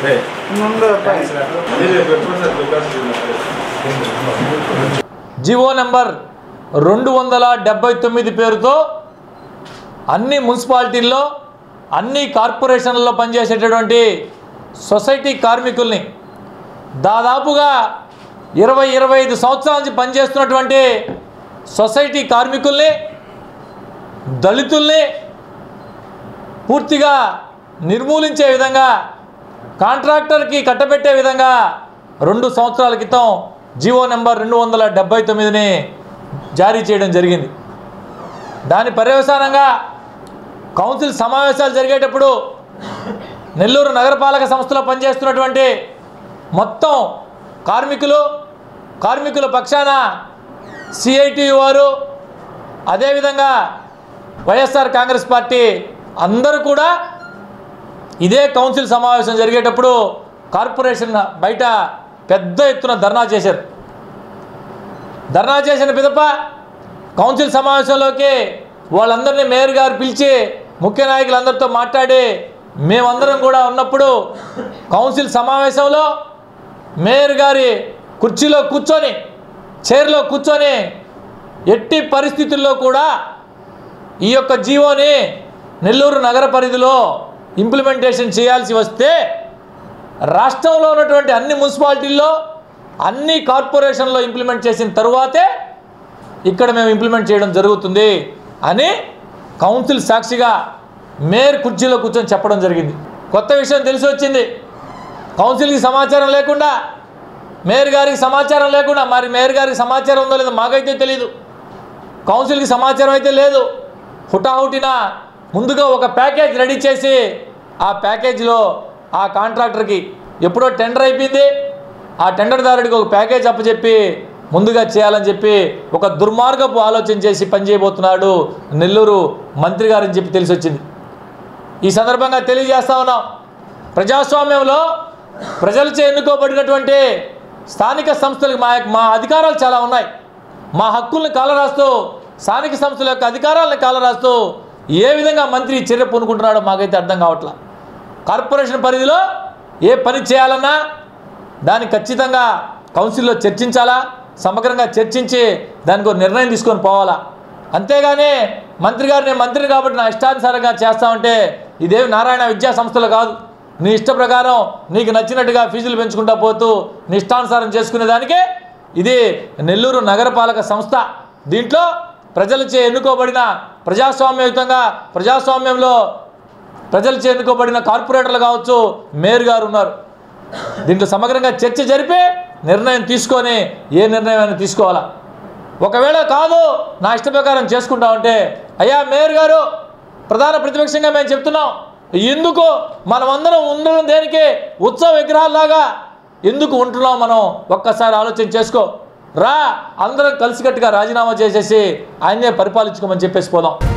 ముందు GO number రెండు వందల డెబ్బై తొమ్మిది పేరుతో అన్ని మున్సిపాలిటీల్లో అన్ని కార్పొరేషన్లలో పనిచేసేటటువంటి సొసైటీ కార్మికుల్ని దాదాపుగా ఇరవై ఇరవై ఐదు సంవత్సరాల నుంచి పనిచేస్తున్నటువంటి సొసైటీ కార్మికుల్ని దళితుల్ని పూర్తిగా నిర్మూలించే విధంగా కాంట్రాక్టర్కి కట్టబెట్టే విధంగా రెండు సంవత్సరాల క్రితం జీవో నెంబర్ రెండు వందల డెబ్బై తొమ్మిదిని జారీ చేయడం జరిగింది దాని పర్యవసానంగా కౌన్సిల్ సమావేశాలు జరిగేటప్పుడు నెల్లూరు నగరపాలక సంస్థలో పనిచేస్తున్నటువంటి మొత్తం కార్మికులు కార్మికుల పక్షాన సిఐటి వారు అదేవిధంగా వైఎస్ఆర్ కాంగ్రెస్ పార్టీ అందరూ కూడా ఇదే కౌన్సిల్ సమావేశం జరిగేటప్పుడు కార్పొరేషన్ బయట పెద్ద ఎత్తున ధర్నా చేశారు ధర్నా చేసిన పిదప కౌన్సిల్ సమావేశంలోకి వాళ్ళందరినీ మేయర్ గారు పిలిచి ముఖ్య నాయకులందరితో మాట్లాడి మేమందరం కూడా ఉన్నప్పుడు కౌన్సిల్ సమావేశంలో మేయర్ గారి కుర్చీలో కూర్చొని చైర్లో కూర్చొని ఎట్టి పరిస్థితుల్లో కూడా ఈ యొక్క జీవోని నెల్లూరు నగర పరిధిలో ఇంప్లిమెంటేషన్ చేయాల్సి వస్తే రాష్ట్రంలో ఉన్నటువంటి అన్ని మున్సిపాలిటీల్లో అన్ని కార్పొరేషన్లో ఇంప్లిమెంట్ చేసిన తరువాతే ఇక్కడ మేము ఇంప్లిమెంట్ చేయడం జరుగుతుంది అని కౌన్సిల్ సాక్షిగా మేయర్ కుర్చీలో కూర్చొని చెప్పడం జరిగింది కొత్త విషయం తెలిసి వచ్చింది కౌన్సిల్కి సమాచారం లేకుండా మేయర్ గారికి సమాచారం లేకుండా మరి మేయర్ గారికి సమాచారం ఉందో లేదో మాకైతే తెలియదు కౌన్సిల్కి సమాచారం అయితే లేదు హుటాహుటిన ముందుగా ఒక ప్యాకేజ్ రెడీ చేసి ఆ ప్యాకేజీలో ఆ కాంట్రాక్టర్కి ఎప్పుడో టెండర్ అయిపోయింది ఆ టెండర్దారుడికి ఒక ప్యాకేజ్ అప్పచెప్పి ముందుగా చేయాలని చెప్పి ఒక దుర్మార్గపు ఆలోచన చేసి పనిచేయబోతున్నాడు నెల్లూరు మంత్రి గారని చెప్పి తెలిసి వచ్చింది ఈ సందర్భంగా తెలియజేస్తా ఉన్నాం ప్రజాస్వామ్యంలో ప్రజలచే ఎన్నుకోబడినటువంటి స్థానిక సంస్థలకు మా యొక్క- మా అధికారాలు చాలా ఉన్నాయి మా హక్కుల్ని కాలరాస్తూ స్థానిక సంస్థల యొక్క అధికారాలను కాలరాస్తూ ఏ విధంగా మంత్రి ఈ చర్య పూనుకుంటున్నాడో మాకైతే అర్థం కావట్లా కార్పొరేషన్ పరిధిలో ఏ పని చేయాలన్నా దాన్ని ఖచ్చితంగా కౌన్సిల్లో చర్చించాలా సమగ్రంగా చర్చించి దానికి ఒక నిర్ణయం తీసుకొని పోవాలా అంతేగాని మంత్రి గారు నేను మంత్రి కాబట్టి నా ఇష్టానుసారంగా చేస్తామంటే ఇదేమి నారాయణ విద్యా సంస్థలు కాదు నీ ఇష్ట ప్రకారం నీకు నచ్చినట్టుగా ఫీజులు పెంచుకుంటా పోతూ నీ ఇష్టానుసారం చేసుకునే దానికే ఇది నెల్లూరు నగరపాలక సంస్థ దీంట్లో ప్రజలచే ఎన్నుకోబడిన ప్రజాస్వామ్యయుతంగా ప్రజాస్వామ్యంలో ప్రజలచే ఎన్నుకోబడిన కార్పొరేటర్లు కావచ్చు మేయర్ గారు ఉన్నారు దీంట్లో సమగ్రంగా చర్చ జరిపి నిర్ణయం తీసుకొని ఏ నిర్ణయం అయినా తీసుకోవాలా ఒకవేళ కాదు నా ఇష్ట ప్రకారం చేసుకుంటా ఉంటే అయ్యా మేయర్ గారు ప్రధాన ప్రతిపక్షంగా మేము చెప్తున్నాం ఎందుకు మనమందరం ఉండడం దేనికి ఉత్సవ విగ్రహాల్లాగా ఎందుకు ఉంటున్నాం మనం ఒక్కసారి ఆలోచన చేసుకో రా అందరం కలిసికట్టుగా రాజీనామా చేసేసి ఆయన్నే పరిపాలించుకోమని చెప్పేసి పోదాం